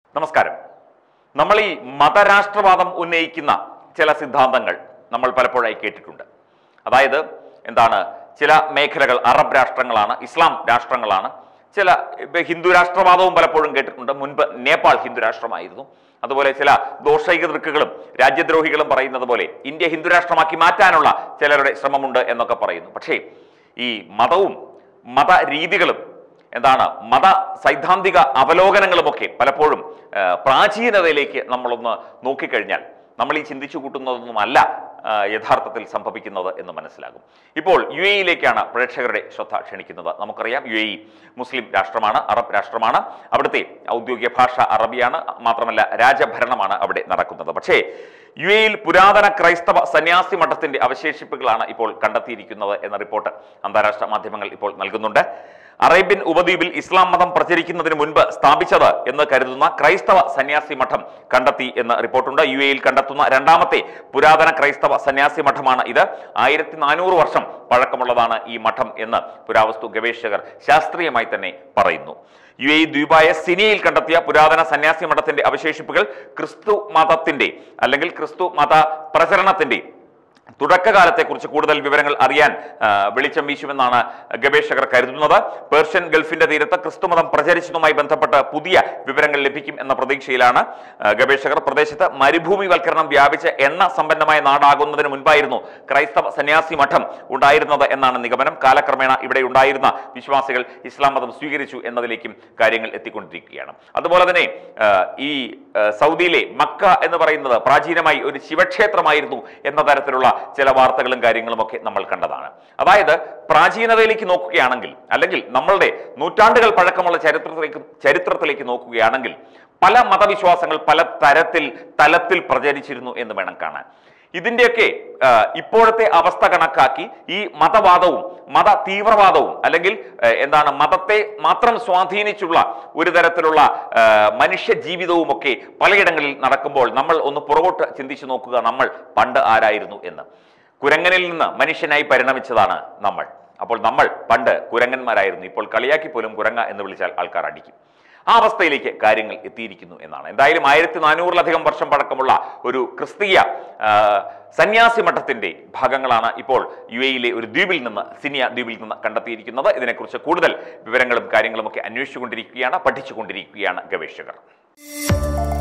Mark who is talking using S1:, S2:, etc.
S1: നമസ്കാരം നമ്മൾ ഈ മതരാഷ്ട്രവാദം ഉന്നയിക്കുന്ന ചില സിദ്ധാന്തങ്ങൾ നമ്മൾ പലപ്പോഴായി കേട്ടിട്ടുണ്ട് അതായത് എന്താണ് ചില മേഖലകൾ അറബ് രാഷ്ട്രങ്ങളാണ് ഇസ്ലാം രാഷ്ട്രങ്ങളാണ് ചില ഇപ്പൊ ഹിന്ദു രാഷ്ട്രവാദവും പലപ്പോഴും കേട്ടിട്ടുണ്ട് മുൻപ് നേപ്പാൾ ഹിന്ദു രാഷ്ട്രമായിരുന്നു അതുപോലെ ചില ദോഷൈക ദൃക്കുകളും രാജ്യദ്രോഹികളും പറയുന്നത് പോലെ ഇന്ത്യ ഹിന്ദു രാഷ്ട്രമാക്കി മാറ്റാനുള്ള ചിലരുടെ ശ്രമമുണ്ട് എന്നൊക്കെ പറയുന്നു പക്ഷേ ഈ മതവും മതരീതികളും എന്താണ് മത സൈദ്ധാന്തിക അവലോകനങ്ങളുമൊക്കെ പലപ്പോഴും ആ, പ്രാചീനതയിലേക്ക് നമ്മളൊന്ന് നോക്കിക്കഴിഞ്ഞാൽ നമ്മൾ ഈ ചിന്തിച്ചു കൂട്ടുന്നതൊന്നുമല്ല ആ, യഥാർത്ഥത്തിൽ സംഭവിക്കുന്നത് എന്ന് മനസ്സിലാകും ഇപ്പോൾ യു എയിലേക്കാണ് പ്രേക്ഷകരുടെ ശ്രദ്ധ ക്ഷണിക്കുന്നത് നമുക്കറിയാം യു എ ഇ മുസ്ലിം രാഷ്ട്രമാണ് അറബ് രാഷ്ട്രമാണ് അവിടുത്തെ ഔദ്യോഗിക ഭാഷ അറബിയാണ് മാത്രമല്ല രാജഭരണമാണ് അവിടെ നടക്കുന്നത് പക്ഷേ യു എയിൽ പുരാതന ക്രൈസ്തവ സന്യാസി മഠത്തിന്റെ അവശേഷിപ്പുകളാണ് ഇപ്പോൾ കണ്ടെത്തിയിരിക്കുന്നത് എന്ന റിപ്പോർട്ട് അന്താരാഷ്ട്ര മാധ്യമങ്ങൾ ഇപ്പോൾ നൽകുന്നുണ്ട് അറേബ്യൻ ഉപദ്വീപിൽ ഇസ്ലാം മതം പ്രചരിക്കുന്നതിന് മുൻപ് സ്ഥാപിച്ചത് എന്ന് കരുതുന്ന ക്രൈസ്തവ സന്യാസി മഠം കണ്ടെത്തി എന്ന് റിപ്പോർട്ടുണ്ട് യു എയിൽ കണ്ടെത്തുന്ന രണ്ടാമത്തെ പുരാതന ക്രൈസ്തവ സന്യാസി മഠമാണ് ഇത് ആയിരത്തി നാനൂറ് വർഷം പഴക്കമുള്ളതാണ് ഈ മഠം എന്ന് പുരാവസ്തു ഗവേഷകർ ശാസ്ത്രീയമായി തന്നെ പറയുന്നു യു എ ദ്വീപായ സിനിയയിൽ കണ്ടെത്തിയ പുരാതന സന്യാസി മഠത്തിന്റെ അവശേഷിപ്പുകൾ ക്രിസ്തു മതത്തിന്റെ അല്ലെങ്കിൽ ക്രിസ്തു മത പ്രചരണത്തിന്റെ തുടക്കകാലത്തെക്കുറിച്ച് കൂടുതൽ വിവരങ്ങൾ അറിയാൻ ആ, വെളിച്ചം വീശുമെന്നാണ് ഗവേഷകർ കരുതുന്നത് പേർഷ്യൻ ഗൾഫിന്റെ തീരത്ത് ക്രിസ്തുമതം പ്രചരിച്ചതുമായി ബന്ധപ്പെട്ട് പുതിയ വിവരങ്ങൾ ലഭിക്കും എന്ന പ്രതീക്ഷയിലാണ് ആ, ഗവേഷകർ പ്രദേശത്ത് മരുഭൂമിവൽക്കരണം വ്യാപിച്ച് എണ്ണ സമ്പന്നമായ നാടാകുന്നതിന് മുൻപായിരുന്നു ക്രൈസ്തവ സന്യാസി മഠം ഉണ്ടായിരുന്നത് എന്നാണ് നിഗമനം കാലക്രമേണ ഇവിടെ ഉണ്ടായിരുന്ന വിശ്വാസികൾ ഇസ്ലാം മതം സ്വീകരിച്ചു എന്നതിലേക്കും കാര്യങ്ങൾ എത്തിക്കൊണ്ടിരിക്കുകയാണ് അതുപോലെ തന്നെ ആ, ഈ ആ, സൗദിയിലെ മക്ക എന്ന് പറയുന്നത് പ്രാചീനമായി ഒരു ശിവക്ഷേത്രമായിരുന്നു എന്ന തരത്തിലുള്ള ചില വാർത്തകളും കാര്യങ്ങളും ഒക്കെ നമ്മൾ കണ്ടതാണ് അതായത് പ്രാചീനതയിലേക്ക് നോക്കുകയാണെങ്കിൽ അല്ലെങ്കിൽ നമ്മളുടെ നൂറ്റാണ്ടുകൾ പഴക്കമുള്ള ചരിത്രത്തിലേക്ക് ചരിത്രത്തിലേക്ക് നോക്കുകയാണെങ്കിൽ പല മതവിശ്വാസങ്ങൾ പല തരത്തിൽ തലത്തിൽ പ്രചരിച്ചിരുന്നു എന്ന് വേണം കാണാൻ ഇതിന്റെയൊക്കെ ആ, ഇപ്പോഴത്തെ അവസ്ഥ കണക്കാക്കി ഈ മതവാദവും മത തീവ്രവാദവും അല്ലെങ്കിൽ ആ, എന്താണ് മതത്തെ മാത്രം സ്വാധീനിച്ചുള്ള ഒരു തരത്തിലുള്ള ആ, മനുഷ്യ ജീവിതവും ഒക്കെ പലയിടങ്ങളിൽ നടക്കുമ്പോൾ നമ്മൾ ഒന്ന് പുറകോട്ട് ചിന്തിച്ചു നോക്കുക നമ്മൾ പണ്ട് ആരായിരുന്നു എന്ന് കുരങ്ങനിൽ നിന്ന് മനുഷ്യനായി പരിണമിച്ചതാണ് നമ്മൾ അപ്പോൾ നമ്മൾ പണ്ട് കുരങ്ങന്മാരായിരുന്നു ഇപ്പോൾ കളിയാക്കി പോലും കുരങ്ങ എന്ന് വിളിച്ചാൽ ആൾക്കാർ അടിക്കും ആ അവസ്ഥയിലേക്ക് കാര്യങ്ങൾ എത്തിയിരിക്കുന്നു എന്നാണ് എന്തായാലും ആയിരത്തി നാനൂറിലധികം വർഷം പഴക്കമുള്ള ഒരു ക്രിസ്തീയ ആ, സന്യാസി മഠത്തിന്റെ ഭാഗങ്ങളാണ് ഇപ്പോൾ യു എയിലെ ഒരു ദ്വീപിൽ നിന്ന് സിനിയ ദ്വീപിൽ നിന്ന് കണ്ടെത്തിയിരിക്കുന്നത് ഇതിനെക്കുറിച്ച് കൂടുതൽ വിവരങ്ങളും കാര്യങ്ങളും ഒക്കെ അന്വേഷിച്ചുകൊണ്ടിരിക്കുകയാണ് പഠിച്ചുകൊണ്ടിരിക്കുകയാണ് ഗവേഷകർ